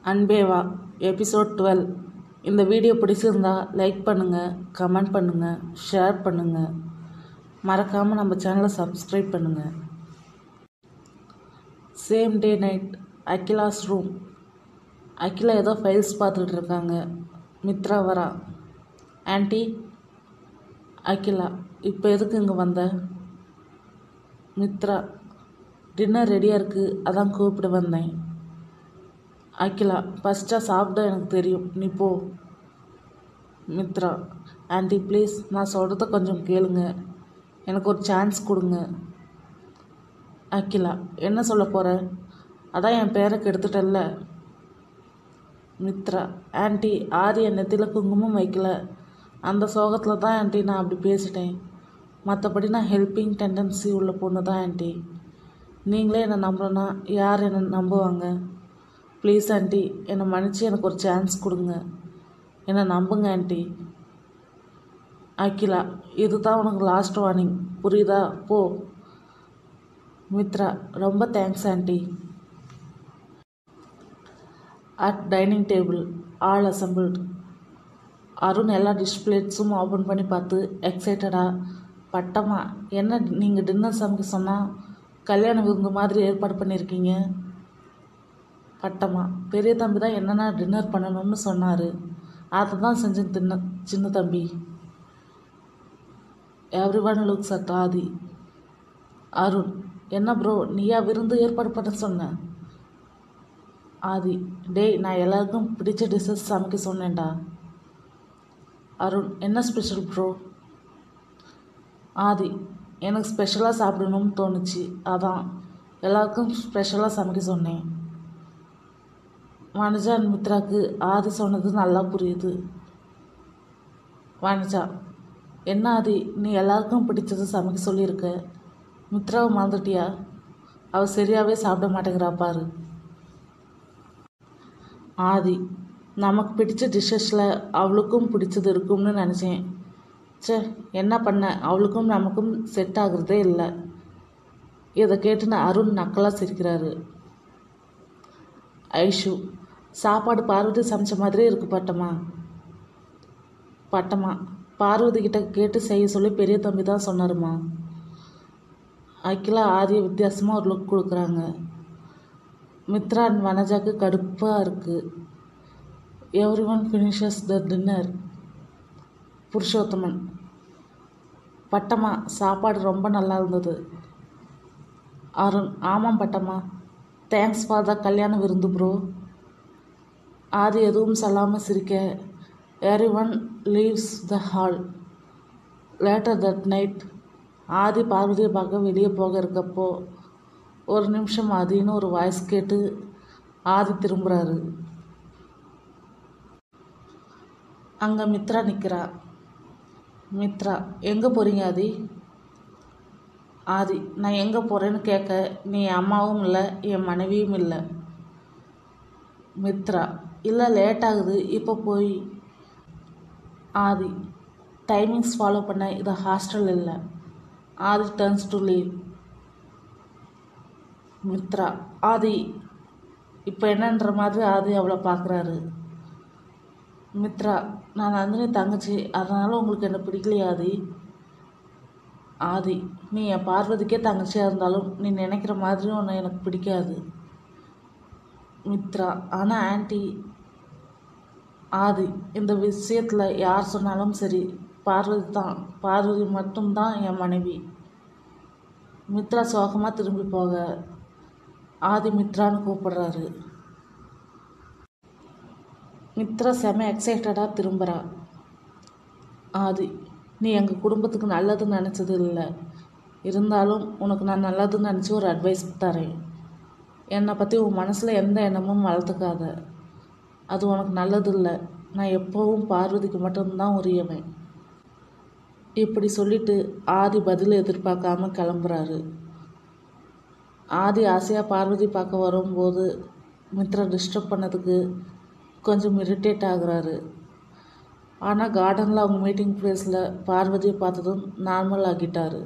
அன்பேவா episode twelve இந்த video பிடிச்சிருந்தா like பண்ணுங்கள் கமெண்ட் பண்ணுங்கள் ஷேர் பண்ணுங்கள் மறக்காமல் நம்ம சேனலை சப்ஸ்கிரைப் பண்ணுங்கள் same day night Akila's room Akila ஏதோ ஃபைல்ஸ் பார்த்துட்டு இருக்காங்க மித்ரா வரா ஆன்ட்டி அகிலா இப்போ எதுக்கு இங்கே வந்த மித்ரா டின்னர் ரெடியாக இருக்குது அதான் கூப்பிட்டு வந்தேன் அகிலா ஃபஸ்ட்டாக சாப்பிட எனக்கு தெரியும் நீ போ மித்ரா ஆன்ட்டி ப்ளீஸ் நான் சொல்கிறத கொஞ்சம் கேளுங்க எனக்கு ஒரு சான்ஸ் கொடுங்க அகிலா என்ன சொல்ல போகிற அதான் என் பேரை கெடுத்துட்டல்ல மித்ரா ஆன்ட்டி ஆதி என் நெத்தியில் குங்குமம் வைக்கல அந்த சோகத்தில் தான் ஆன்ட்டி நான் அப்படி பேசிட்டேன் மற்றபடி நான் ஹெல்பிங் டெண்டன்சி உள்ள பொண்ணு தான் ஆன்ட்டி நீங்களே என்னை நம்பலன்னா யார் என்னை நம்புவாங்க ப்ளீஸ் ஆண்டி என்னை மன்னிச்சு எனக்கு ஒரு சான்ஸ் கொடுங்க என்னை நம்புங்க ஆண்டி அகிலா இதுதான் உனக்கு லாஸ்ட் வார்னிங் புரியுதா போ மித்ரா ரொம்ப thanks aunty at dining table all assembled Arun எல்லா டிஷ் பிளேட்ஸும் ஓப்பன் பண்ணி பார்த்து எக்ஸைட்டடாக பட்டமா என்ன நீங்கள் டின்னர் சமைக்க சொன்னால் கல்யாண விருந்து மாதிரி ஏற்பாடு பண்ணியிருக்கீங்க பட்டமா பெரிய தம்பி தான் என்னென்ன டின்னர் பண்ணணும்னு சொன்னார் அதை தான் செஞ்சு தின்ன சின்ன தம்பி everyone looks at Aadhi Arun என்ன ப்ரோ நீயா விருந்து ஏற்பாடு பண்ண சொன்ன ஆதி டேய் நான் எல்லாருக்கும் பிடிச்ச டிஷ்ஷஸ் சமைக்க சொன்னேன்டா அருண் என்ன ஸ்பெஷல் ப்ரோ ஆதி எனக்கு ஸ்பெஷலாக சாப்பிடணும்னு தோணுச்சு அதான் எல்லாருக்கும் ஸ்பெஷலாக சமைக்க சொன்னேன் வனஜா அண்ட் மித்ராக்கு ஆதி சொன்னது நல்லா புரியுது வனஜா என்ன ஆதி நீ எல்லாருக்கும் பிடிச்சது சமைக்க சொல்லியிருக்க மித்ராவை மறந்துட்டியா அவள் சரியாகவே சாப்பிட மாட்டேங்கிறா பாரு ஆதி நமக்கு பிடிச்ச டிஷ்ஷஸில் அவளுக்கும் பிடிச்சது இருக்கும்னு நினச்சேன் சே என்ன பண்ண அவளுக்கும் நமக்கும் செட் ஆகுறதே இல்லை இதை கேட்டுன்னு அருண் நக்கலாக சிரிக்கிறாரு ஐஷு சாப்பாடு பார்வதி சமைச்ச மாதிரியே இருக்கு பட்டமா பட்டமா பார்வதி கிட்ட கேட்டு செய்ய சொல்லி பெரிய தம்பி தான் சொன்னாருமா அகிலா ஆதிய வித்தியாசமாக ஒரு லுக் கொடுக்குறாங்க மித்ரா அண்ட் வனஜாக்கு கடுப்பாக இருக்குது everyone finishes the dinner Purushothaman பட்டமா சாப்பாடு ரொம்ப நல்லா இருந்தது அருண் ஆமாம் பட்டமா தேங்க்ஸ் ஃபார் த கல்யாண விருந்து ப்ரோ ஆதி எதுவும் சொல்லாமல் சிரிக்க everyone leaves the hall later that night Aadhi பார்வதியை பார்க்க வெளியே போக இருக்கப்போ ஒரு நிமிஷம் ஆதின்னு ஒரு வாய்ஸ் கேட்டு ஆதி திரும்புகிறாரு அங்கே மித்ரா நிற்கிறா மித்ரா எங்கே போகிறீங்க ஆதி ஆதி நான் எங்கே போகிறேன்னு கேட்க நீ என் அம்மாவும் இல்லை என் மனைவியும் இல்லை மித்ரா இல்லை லேட் ஆகுது இப்போ போய் ஆதி டைமிங்ஸ் ஃபாலோ பண்ண இது ஹாஸ்டல் இல்லை Aadhi turns to leave Mithra Aadhi இப்போ என்னன்ற மாதிரி ஆதி அவளை பார்க்குறாரு மித்ரா நான் நந்தினி தங்கச்சி அதனால் உங்களுக்கு என்ன பிடிக்கலையா ஆதி ஆதி நீ என் பார்வதிக்கே தங்கச்சியாக இருந்தாலும் நீ நினைக்கிற மாதிரி உன்னை எனக்கு பிடிக்காது மித்ரா ஆனால் ஆன்ட்டி ஆதி இந்த விஷயத்தில் யார் சொன்னாலும் சரி பார்வதி தான் பார்வதி மட்டும்தான் என் மனைவி மித்ரா சோகமாக திரும்பி போக ஆதி மித்ரான்னு கூப்பிடுறாரு மித்ரா செம எக்ஸைட்டடாக திரும்புகிறா ஆதி நீ எங்கள் குடும்பத்துக்கு நல்லதுன்னு நினச்சது இல்லை இருந்தாலும் உனக்கு நான் நல்லதுன்னு நினச்சி ஒரு அட்வைஸ் தரேன் என்னை பற்றி உன் மனசில் எந்த எண்ணமும் வளர்த்துக்காத அது உனக்கு நல்லது இல்லை நான் எப்போவும் பார்வதிக்கு மட்டும்தான் உரியவன் இப்படி சொல்லிட்டு ஆதி பதில் எதிர்பார்க்காம கிளம்புறாரு ஆதி ஆசையாக பார்வதி பார்க்க வரும்போது மித்ரா டிஸ்டர்ப் பண்ணதுக்கு கொஞ்சம் இரிட்டேட் ஆகுறாரு ஆனால் கார்டனில் அவங்க மீட்டிங் ப்ளேஸில் பார்வதியை பார்த்ததும் நார்மல் ஆகிட்டார்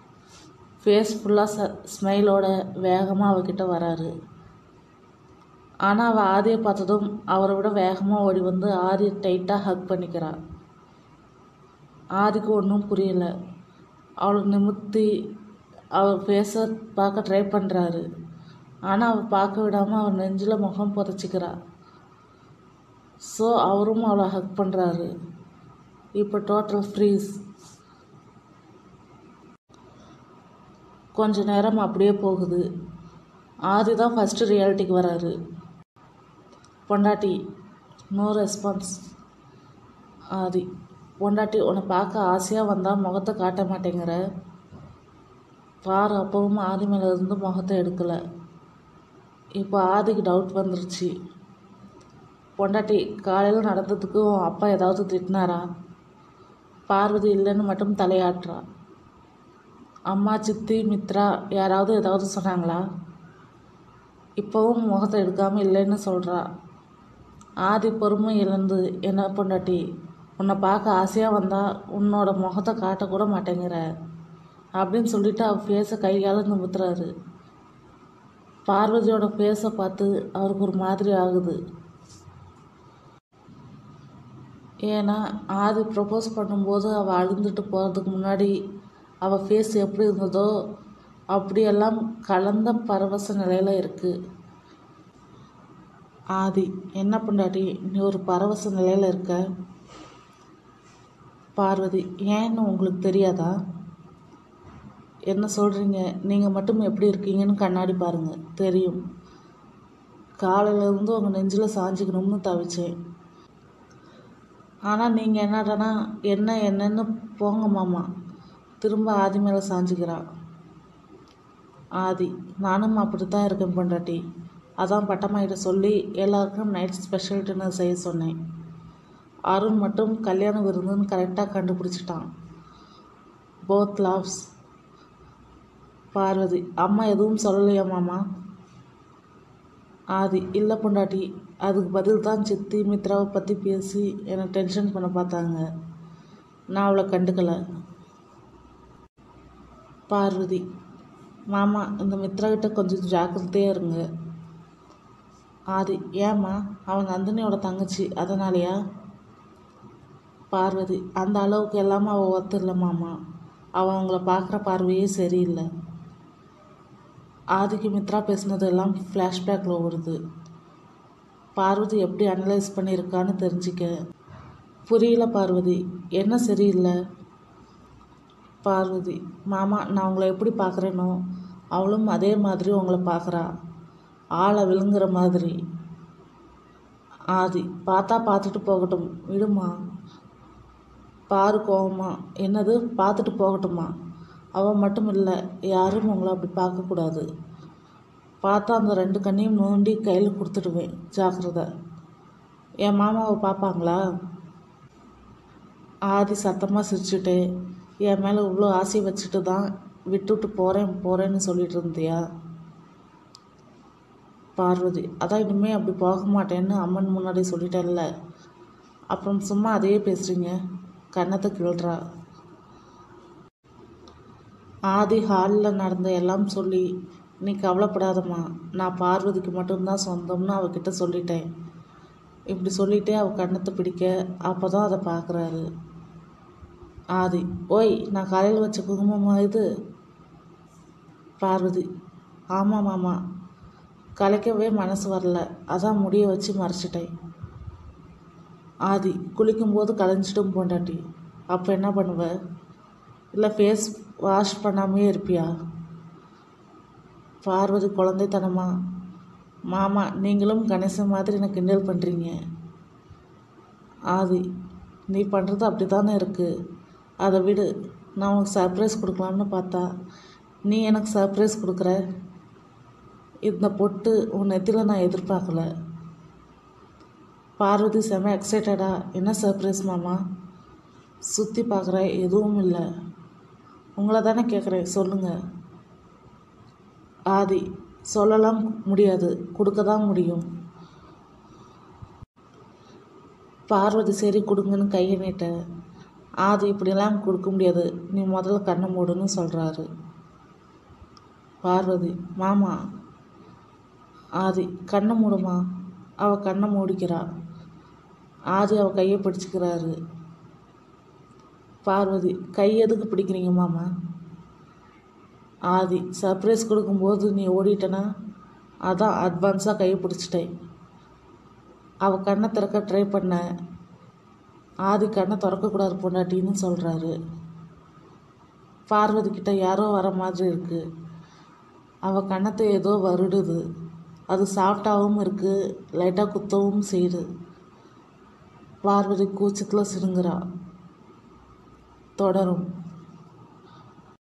ஃபேஸ் ஃபுல்லாக ச ஸ்மைலோட வேகமாக அவகிட்ட வராரு ஆனால் அவள் ஆதியை பார்த்ததும் அவரை விட வேகமாக ஓடி வந்து ஆதியை டைட்டாக ஹக் பண்ணிக்கிறா ஆதிக்கு ஒன்றும் புரியல அவளை நிமித்தி அவள் ஃபேஸை பார்க்க ட்ரை பண்ணுறாரு ஆனால் அவள் பார்க்க விடாமல் அவள் நெஞ்சில் முகம் புதைச்சிக்கிறா ஸோ அவரும் அவளை ஹக் பண்ணுறாரு இப்போ டோட்டல் ஃப்ரீஸ் கொஞ்ச நேரம் அப்படியே போகுது ஆதி தான் ஃபஸ்ட்டு ரியாலிட்டிக்கு வராரு பொண்டாட்டி நோ ரெஸ்பான்ஸ் ஆதி பொண்டாட்டி உன்னை பார்க்க ஆசையாக வந்தால் முகத்தை காட்ட மாட்டேங்கிற பாரு அப்பவும் ஆதி மேலே இருந்து முகத்தை எடுக்கலை இப்போ ஆதிக்கு டவுட் வந்துருச்சு பொண்டாட்டி காலையில் நடந்ததுக்கு உன் அப்பா ஏதாவது திட்டினாரா பார்வதி இல்லைன்னு மட்டும் தலையாட்டுறா அம்மா சித்தி மித்ரா யாராவது ஏதாவது சொன்னாங்களா இப்போவும் முகத்தை எடுக்காமல் இல்லைன்னு சொல்கிறா ஆதி பொறுமை இழந்து என்ன பொண்டாட்டி உன்னை பார்க்க ஆசையாக வந்தால் உன்னோட முகத்தை காட்டக்கூட மாட்டேங்கிற அப்படின்னு சொல்லிட்டு அவள் ஃபேஸை கையால் நிமித்துறாரு பார்வதியோட ஃபேஸை பார்த்து அவருக்கு ஒரு மாதிரி ஆகுது ஏன்னா ஆதி ப்ரப்போஸ் பண்ணும்போது அவள் அழுந்துட்டு போகிறதுக்கு முன்னாடி அவள் ஃபேஸ் எப்படி இருந்ததோ அப்படியெல்லாம் கலந்த பரவச நிலையில் இருக்குது ஆதி என்ன பொண்டாட்டி நீ ஒரு பரவச நிலையில் இருக்க பார்வதி ஏன்னு உங்களுக்கு தெரியாதா என்ன சொல்கிறீங்க நீங்கள் மட்டும் எப்படி இருக்கீங்கன்னு கண்ணாடி பாருங்கள் தெரியும் காலையிலேருந்து உங்கள் நெஞ்சில் சாஞ்சிக்கணும்னு தவிச்சேன் ஆனால் நீங்கள் என்னடானா என்ன என்னன்னு போங்க மாமா திரும்ப ஆதி மேலே சாஞ்சிக்கிறா ஆதி நானும் அப்படி தான் இருக்கேன் பொண்டாட்டி அதான் பட்டம்மாயிட்ட சொல்லி எல்லாருக்கும் நைட் ஸ்பெஷல் டின்னர் செய்ய சொன்னேன் அருண் மட்டும் கல்யாண விருந்துன்னு கரெக்டாக கண்டுபிடிச்சிட்டான் போத் லாவ்ஸ் பார்வதி அம்மா எதுவும் சொல்லலையா மாமா ஆதி இல்லை பொண்டாட்டி அதுக்கு பதில் தான் சித்தி மித்ராவை பற்றி பேசி என்னை டென்ஷன் பண்ண பார்த்தாங்க நான் அவளை கண்டுக்கலை பார்வதி மாமா இந்த மித்ரா கிட்ட கொஞ்சம் ஜாக்கிரதையாக இருங்க ஆதி ஏம்மா அவன் நந்தினியோட தங்கச்சி அதனாலயா பார்வதி அந்த அளவுக்கு எல்லாமே அவள் ஒத்து இல்லை மாமா அவன் அவங்கள பார்க்குற பார்வையே சரியில்லை ஆதிக்கு மித்ரா பேசுனது எல்லாம் ஃப்ளாஷ்பேக்கில் வருது பார்வதி எப்படி அனலைஸ் பண்ணியிருக்கான்னு தெரிஞ்சுக்க புரியல பார்வதி என்ன சரியில்லை பார்வதி மாமா நான் உங்களை எப்படி பார்க்குறேனோ அவளும் அதே மாதிரி உங்களை பார்க்குறா ஆளை விழுங்குற மாதிரி ஆதி பார்த்தா பார்த்துட்டு போகட்டும் விடுமா பாரு கோவமா என்னது பார்த்துட்டு போகட்டுமா அவன் மட்டும் இல்லை யாரும் உங்களை அப்படி பார்க்கக்கூடாது பார்த்தா அந்த ரெண்டு கண்ணையும் நோண்டி கையில் கொடுத்துடுவேன் ஜாக்கிரதை என் மாமாவை பார்ப்பாங்களா ஆதி சத்தமாக சிரிச்சுட்டே என் மேலே இவ்வளோ ஆசை வச்சுட்டு தான் விட்டுட்டு போகிறேன் போகிறேன்னு சொல்லிட்டு இருந்தியா பார்வதி அதான் இனிமேல் அப்படி போக மாட்டேன்னு அம்மன் முன்னாடி சொல்லிட்டேன்ல அப்புறம் சும்மா அதையே பேசுகிறீங்க கன்னத்தை கிள்றா ஆதி ஹாலில் நடந்த எல்லாம் சொல்லி நீ கவலைப்படாதம்மா நான் பார்வதிக்கு மட்டும்தான் சொந்தம்னு அவகிட்ட சொல்லிட்டேன் இப்படி சொல்லிட்டே அவ கன்னத்தை பிடிக்க அப்போ தான் அதை பார்க்குறாரு ஆதி ஓய் நான் காலையில் வச்ச குங்குமமா இது பார்வதி ஆமாம் மாமா கலைக்கவே மனசு வரல அதான் முடிய வச்சு மறைச்சிட்டேன் ஆதி குளிக்கும்போது கலைஞ்சிட்டும் போண்டாட்டி அப்போ என்ன பண்ணுவ இல்லை ஃபேஸ் வாஷ் பண்ணாமே இருப்பியா பார்வதி குழந்தைத்தனமா மாமா நீங்களும் கணேசன் மாதிரி எனக்கு கிண்டல் பண்ணுறீங்க ஆதி நீ பண்ணுறது அப்படி தானே இருக்குது அதை விடு நான் உனக்கு சர்ப்ரைஸ் கொடுக்கலாம்னு பார்த்தா நீ எனக்கு சர்ப்ரைஸ் கொடுக்குற இந்த பொட்டு உன் நெத்தியில் நான் எதிர்பார்க்கல பார்வதி செம எக்ஸைட்டடா என்ன சர்ப்ரைஸ் மாமா சுற்றி பார்க்குற எதுவும் இல்லை உங்களை தானே கேட்குறேன் சொல்லுங்கள் ஆதி சொல்லலாம் முடியாது கொடுக்க தான் முடியும் பார்வதி சரி கொடுங்கன்னு கையை நீட்ட ஆதி இப்படிலாம் கொடுக்க முடியாது நீ முதல்ல கண்ணை மூடுன்னு சொல்கிறாரு பார்வதி மாமா ஆதி கண்ணை மூடுமா அவ கண்ணை மூடிக்கிறா ஆதி அவ கையை பிடிச்சிக்கிறாரு பார்வதி கை எதுக்கு பிடிக்கிறீங்க மாமா ஆதி சர்ப்ரைஸ் கொடுக்கும்போது நீ ஓடிட்டனா அதான் அட்வான்ஸாக கையை பிடிச்சிட்டேன் அவள் கண்ணை திறக்க ட்ரை பண்ண ஆதி கண்ணை திறக்கக்கூடாது பொண்டாட்டின்னு சொல்கிறாரு பார்வதி கிட்ட யாரோ வர மாதிரி இருக்கு அவள் கண்ணத்தை ஏதோ வருடுது அது சாஃப்டாகவும் இருக்குது லைட்டாக குத்தவும் செய்யுது பார்வதி கூச்சத்தில் சிடுங்குறா தொடரும்